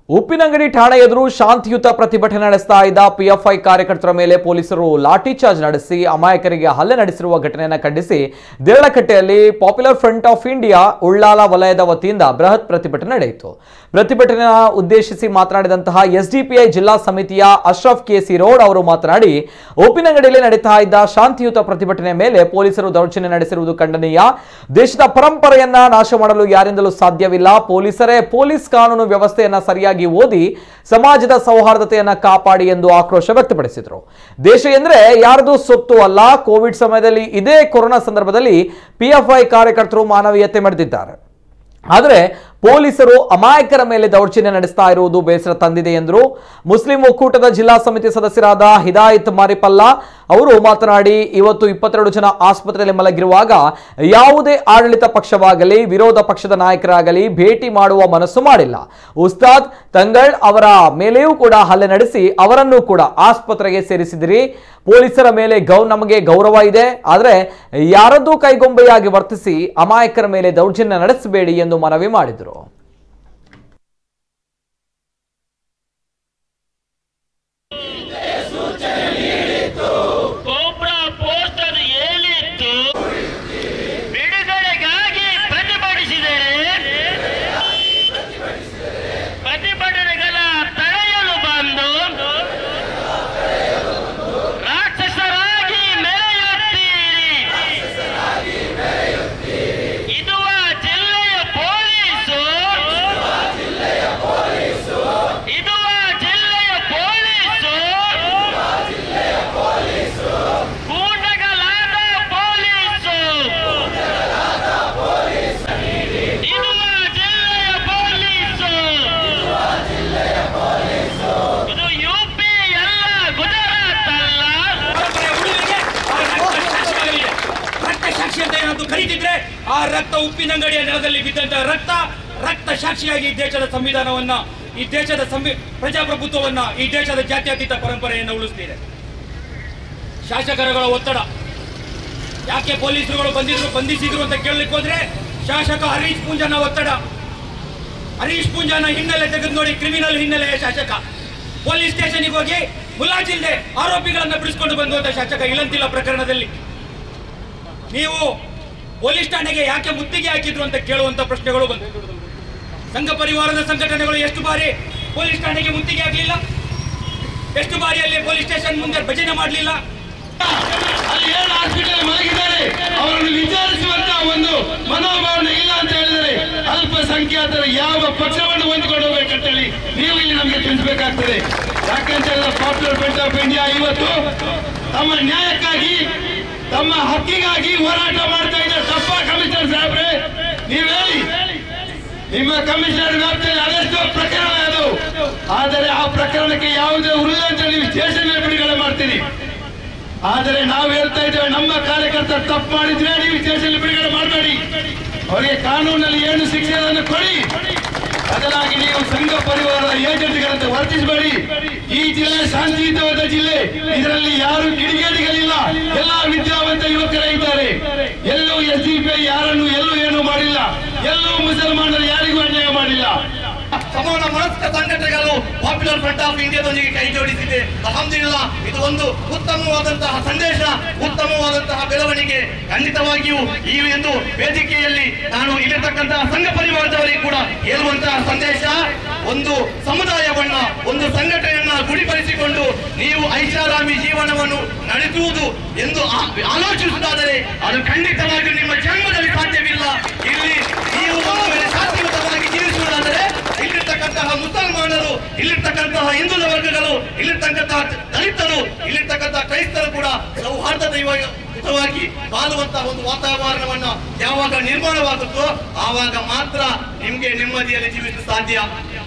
ಉಪ್ಪಿನಂಗಡಿ ಠಾಣೆ ಎದುರು ಶಾಂತಿಯುತ ಪ್ರತಿಭಟನೆ ನಡೆಸ್ತಾ ಇದ್ದ ಪಿಎಫ್ಐ ಕಾರ್ಯಕರ್ತರ ಮೇಲೆ ಪೊಲೀಸರು ಲಾಠಿ ಚಾರ್ಜ್ ನಡೆಸಿ ಅಮಾಯಕರಿಗೆ ಹಲ್ಲೆ ನಡೆಸಿರುವ ಘಟನೆಯನ್ನು ಖಂಡಿಸಿ ದೇರಳಕಟ್ಟೆಯಲ್ಲಿ popular front of India Ullal ವಲಯದ ವತಿಯಿಂದ ಬೃಹತ್ ಪ್ರತಿಭಟನೆ ನಡೆಯಿತು ಪ್ರತಿಭಟನೆ ಉದ್ದೇಶಿಸಿ ಮಾತನಾಡಿದಂತಹ ಎಸ್ಡಿಪಿಐ ಜಿಲ್ಲಾ ಸಮಿತಿಯ ಅಶ್ರಫ್ ಕೆಸಿ ರೋಡ್ ಅವರು ಮಾತನಾಡಿ ಉಪ್ಪಿನಂಗಡಿಯಲ್ಲಿ ನಡೀತಾ ಇದ್ದ ಶಾಂತಿಯುತ ಪ್ರತಿಭಟನೆ ಮೇಲೆ ಪೊಲೀಸರು ದೌರ್ಜನ್ಯ ನಡೆಸಿರುವುದು ಖಂಡನೀಯ ದೇಶದ ಪರಂಪರೆಯನ್ನ ನಾಶ ಮಾಡಲು ಯಾರಿಂದಲೂ ಸಾಧ್ಯವಿಲ್ಲ ಪೊಲೀಸರೇ ಪೊಲೀಸ್ ಕಾನೂನು ವ್ಯವಸ್ಥೆಯನ್ನ ಸರಿಯಾಗಿ ಓದಿ ಸಮಾಜದ ಸೌಹಾರ್ದತೆಯನ್ನ ಕಾಪಾಡಿ ಎಂದು ಆಕ್ರೋಶ ವ್ಯಕ್ತಪಡಿಸಿದರು ದೇಶ ಎಂದ್ರೆ ಯಾರದು ಸೊತ್ತು ಅಲ್ಲ ಕೋವಿಡ್ ಸಮಯದಲ್ಲಿ ಇದೇ ಕೊರೋನಾ ಸಂದರ್ಭದಲ್ಲಿ ಪಿಎಫ್ಐ ಕಾರ್ಯಕರ್ತರು ಮಾನವೀಯತೆ ಮೆರೆದಿದ್ದಾರೆ ಆದರೆ ಪೊಲೀಸರು ಅಮಾಯಕರ ಮೇಲೆ ದೌರ್ಜನ್ಯ ನಡೆಸ್ತಾ ಇರುವುದು ಬೇಸರ ತಂದಿದೆ ಎಂದರು ಮುಸ್ಲಿಂ ಒಕ್ಕೂಟದ ಜಿಲ್ಲಾ ಸಮಿತಿ ಸದಸ್ಯರಾದ ಹಿದಾಯತ್ ಮಾರಿಪಲ್ಲ ಅವರು ಮಾತನಾಡಿ ಇವತ್ತು ಇಪ್ಪತ್ತೆರಡು ಜನ ಆಸ್ಪತ್ರೆಯಲ್ಲಿ ಮಲಗಿರುವಾಗ ಯಾವುದೇ ಆಡಳಿತ ಪಕ್ಷವಾಗಲಿ ವಿರೋಧ ಪಕ್ಷದ ನಾಯಕರಾಗಲಿ ಭೇಟಿ ಮಾಡುವ ಮನಸ್ಸು ಮಾಡಿಲ್ಲ ಉಸ್ತಾದ್ ತಂಗಳ್ ಅವರ ಮೇಲೆಯೂ ಕೂಡ ಹಲ್ಲೆ ನಡೆಸಿ ಅವರನ್ನು ಕೂಡ ಆಸ್ಪತ್ರೆಗೆ ಸೇರಿಸಿದಿರಿ ಪೊಲೀಸರ ಮೇಲೆ ಗೌ ನಮಗೆ ಗೌರವ ಇದೆ ಆದರೆ ಯಾರದ್ದೂ ಕೈಗೊಂಬೆಯಾಗಿ ವರ್ತಿಸಿ ಅಮಾಯಕರ ಮೇಲೆ ದೌರ್ಜನ್ಯ ನಡೆಸಬೇಡಿ ಎಂದು ಮನವಿ ಮಾಡಿದರು ಕೋಬ್ರಾ ಪೋಸ್ಟರ್ ಏನಿತ್ತು ಬಿಡುಗಡೆಗಾಗಿ ಪ್ರತಿಭಟಿಸಿದರೆ ಪ್ರತಿಭಟನೆಗಳ ತಡೆಯಲು ಬಂದು ರಾಕ್ಷಸರಾಗಿ ಮೆರೆಯುತ್ತೀರಿ ಇದುವ ಜಿಲ್ಲೆಯ ಪೊಲೀಸು ಇದುವ ಜಿಲ್ಲೆಯ ಪೊಲೀಸು ಗೂಂಡಗಳಾದ ಪೊಲೀಸು ಇದುವ ಜಿಲ್ಲೆಯ ಪೊಲೀಸು ಇದು ಯುಪಿ ಅಲ್ಲ ಗುಜರಾತ್ ಅಲ್ಲ ಪರಂಪರೆಯ ಉಳಿವಿಗೆ ಆ ರಕ್ತ ಸಾಕ್ಷಿಯಾಗಲಿದೆ. ರಕ್ತ ಸಾಕ್ಷಿ ಅಂತ ಏನಾದ್ರು ಕರೀತಿದ್ರೆ ಆ ರಕ್ತ ಉಪ್ಪಿನಂಗಡಿಯ ನೆಲದಲ್ಲಿ ಬಿದ್ದಂತಹ ರಕ್ತ ರಕ್ತ ಸಾಕ್ಷಿಯಾಗಿ ಈ ದೇಶದ ಸಂವಿಧಾನವನ್ನ ಈ ದೇಶದ ಸಂವಿ ಪ್ರಜಾಪ್ರಭುತ್ವವನ್ನ ಈ ದೇಶದ ಜಾತ್ಯತೀತ ಪರಂಪರೆಯನ್ನು ಉಳಿಸ್ತಿದೆ ಶಾಸಕರುಗಳ ಒತ್ತಡ ಯಾಕೆ ಪೊಲೀಸರುಗಳು ಬಂದಿದ್ರು ಬಂಧಿಸಿದ್ರು ಅಂತ ಕೇಳಲಿಕ್ಕೆ ಹೋದ್ರೆ ಶಾಸಕ ಹರೀಶ್ ಪೂಂಜನ ಒತ್ತಡ ಹರೀಶ್ ಪೂಂಜನ ಹಿನ್ನೆಲೆ ತೆಗೆದು ನೋಡಿ ಕ್ರಿಮಿನಲ್ ಹಿನ್ನೆಲೆಯ ಶಾಸಕ ಪೊಲೀಸ್ ಸ್ಟೇಷನ್ಗೆ ಹೋಗಿ ಮುಲಾಜಿಲ್ದೆ ಆರೋಪಿಗಳನ್ನ ಬಿಡಿಸ್ಕೊಂಡು ಬಂದಂತ ಶಾಸಕ ಇಳಂತಿಲ್ಲ ಪ್ರಕರಣದಲ್ಲಿ ನೀವು ಪೊಲೀಸ್ ಠಾಣೆಗೆ ಯಾಕೆ ಮುತ್ತಿಗೆ ಹಾಕಿದ್ರು ಅಂತ ಕೇಳುವಂತ ಪ್ರಶ್ನೆಗಳು ಬಂತು ಸಂಘ ಪರಿವಾರದ ಸಂಘಟನೆಗಳು ಎಷ್ಟು ಬಾರಿ ಪೊಲೀಸ್ ಠಾಣೆಗೆ ಮುತ್ತಿಗೆ ಹಾಕಲಿಲ್ಲ ಎಷ್ಟು ಬಾರಿ ಅಲ್ಲಿ ಪೊಲೀಸ್ ಸ್ಟೇಷನ್ ಮುಂದೆ ಭಜನೆ ಮಾಡಲಿಲ್ಲ ಅಲ್ಲಿ ಏನು ಹಾಸ್ಪಿಟಲ್ ಮಲಗಿದ್ದಾರೆ ಅವರನ್ನು ವಿಚಾರಿಸುವಂತ ಒಂದು ಮನೋಭಾವನೆ ಇಲ್ಲ ಅಂತ ಹೇಳಿದರೆ ಅಲ್ಪಸಂಖ್ಯಾತರ ಯಾವ ಪಕ್ಷವನ್ನು ಹೊಂದಿಕೊಂಡು ಹೋಗ್ಬೇಕಂತ ಹೇಳಿ ನೀವು ಇಲ್ಲಿ ನಮಗೆ ತಿಳಿಸಬೇಕಾಗ್ತದೆ ಯಾಕಂತ ಹೇಳಿದ್ರೆ ಪಾಪ್ಯುಲರ್ ಫ್ರಂಟ್ ಆಫ್ ಇಂಡಿಯಾ ಇವತ್ತು ತಮ್ಮ ನ್ಯಾಯಕ್ಕಾಗಿ ತಮ್ಮ ಹಕ್ಕಿಗಾಗಿ ಹೋರಾಟ ಮಾಡ್ತಾ ಇದ್ದಾರೆ ತಪ್ಪ ಕಮಿಷನರ್ ಸಾಹೇಬ್ರೆ ನೀವು ಹೇಳಿ ನಿಮ್ಮ ಕಮಿಷನರ್ ವ್ಯಾಪ್ತಿಯಲ್ಲಿ ಅದೆಷ್ಟೋ ಪ್ರಕರಣ ಅದು ಆದರೆ ಆ ಪ್ರಕರಣಕ್ಕೆ ಯಾವುದೇ ಉಲ್ಲಂಘನೆ ನೀವು ಸ್ಟೇಷನ್ ಬಿಡುಗಡೆ ಮಾಡ್ತೀರಿ ಆದರೆ ನಾವು ಹೇಳ್ತಾ ಇದ್ದೇವೆ ನಮ್ಮ ಕಾರ್ಯಕರ್ತರು ತಪ್ಪು ಮಾಡಿದ್ರೆ ನೀವು ಸ್ಟೇಷನ್ ಬಿಡುಗಡೆ ಮಾಡಬೇಡಿ ಅವರಿಗೆ ಕಾನೂನಲ್ಲಿ ಏನು ಶಿಕ್ಷೆ ಅದನ್ನು ಕೊಡಿ ಬದಲಾಗಿ ನೀವು ಸಂಘ ಪರಿವಾರದ ಏಜೆಂಟ್ಗಳಂತೆ ವರ್ತಿಸಬೇಡಿ ಈ ಜಿಲ್ಲೆ ಶಾಂತಿಯುತವಾದ ಜಿಲ್ಲೆ ಇದರಲ್ಲಿ ಯಾರು ಕಿಡಿಗೇಡಿಗಳಿಲ್ಲ ಎಲ್ಲಾ ವಿದ್ಯಾವಂತ ಯುವಕರೇ ಇದ್ದಾರೆ ಎಲ್ಲೂ ಎಸ್ ಡಿ ಪಿ ಯಾರನ್ನು ಎಲ್ಲೂ ಏನು ಮಾಡಿಲ್ಲ ಎಲ್ಲೂ ಮುಸಲ್ಮಾನರು ಯಾರಿಗೂ ಅನ್ಯಾಯ ಮಾಡಿಲ್ಲ ಸಮಾನ ಮನಸ್ಕ ಸಂಘಟನೆಗಳು ಪಾಪ್ಯುಲರ್ ಫ್ರಂಟ್ ಆಫ್ ಇಂಡಿಯಾದೊಂದಿಗೆ ಕೈ ಜೋಡಿಸಿದೆ ಅಹಮದಿಲ್ಲ ಇದು ಒಂದು ಉತ್ತಮವಾದಂತಹ ಸಂದೇಶ ಉತ್ತಮವಾದಂತಹ ಬೆಳವಣಿಗೆ ಖಂಡಿತವಾಗಿಯೂ ಈ ಒಂದು ವೇದಿಕೆಯಲ್ಲಿ ನಾನು ಇಲ್ಲಿರ್ತಕ್ಕಂತಹ ಸಂಘ ಪರಿವಾರದವರಿಗೆ ಕೂಡ ಹೇಳುವಂತಹ ಸಂದೇಶ ಒಂದು ಸಮುದಾಯವನ್ನ ಒಂದು ಸಂಘಟನೆಯನ್ನ ಗುಡಿಪಡಿಸಿಕೊಂಡು ನೀವು ಐಷಾರಾಮಿ ಜೀವನವನ್ನು ನಡೆಸುವುದು ಎಂದು ಆ- ಆಲೋಚಿಸುವುದಾದರೆ ಅದು ಖಂಡಿತವಾಗಿಯೂ ನಿಮ್ಮ ಜನ್ಮದಲ್ಲಿ ಸಾಧ್ಯವಿಲ್ಲ ಇಲ್ಲಿ ನೀವು ಒಂದು ವೇಳೆ ಶಾಂತಿಯುತವಾಗಿ ಜೀವಿಸುವುದಾದರೆ ಇಲ್ಲಿರ್ತಕ್ಕಂತಹ ಮುಸಲ್ಮಾನರು ಇಲ್ಲಿರ್ತಕ್ಕಂತಹ ಹಿಂದೂ ವರ್ಗಗಳು ಇಲ್ಲಿರ್ತಕ್ಕಂತಹ ದಲಿತರು ಇಲ್ಲಿರ್ತಕ್ಕಂತಹ ಕ್ರೈಸ್ತರು ಕೂಡ ಸೌಹಾರ್ದಯುತವಾಗಿ ಬಾಳುವಂತಹ ಒಂದು ವಾತಾವರಣವನ್ನ ಯಾವಾಗ ನಿರ್ಮಾಣವಾಗುತ್ತೋ ಆವಾಗ ಮಾತ್ರ ನಿಮ್ಗೆ ನೆಮ್ಮದಿಯಲ್ಲಿ ಜೀವಿಸಲು ಸಾಧ್ಯ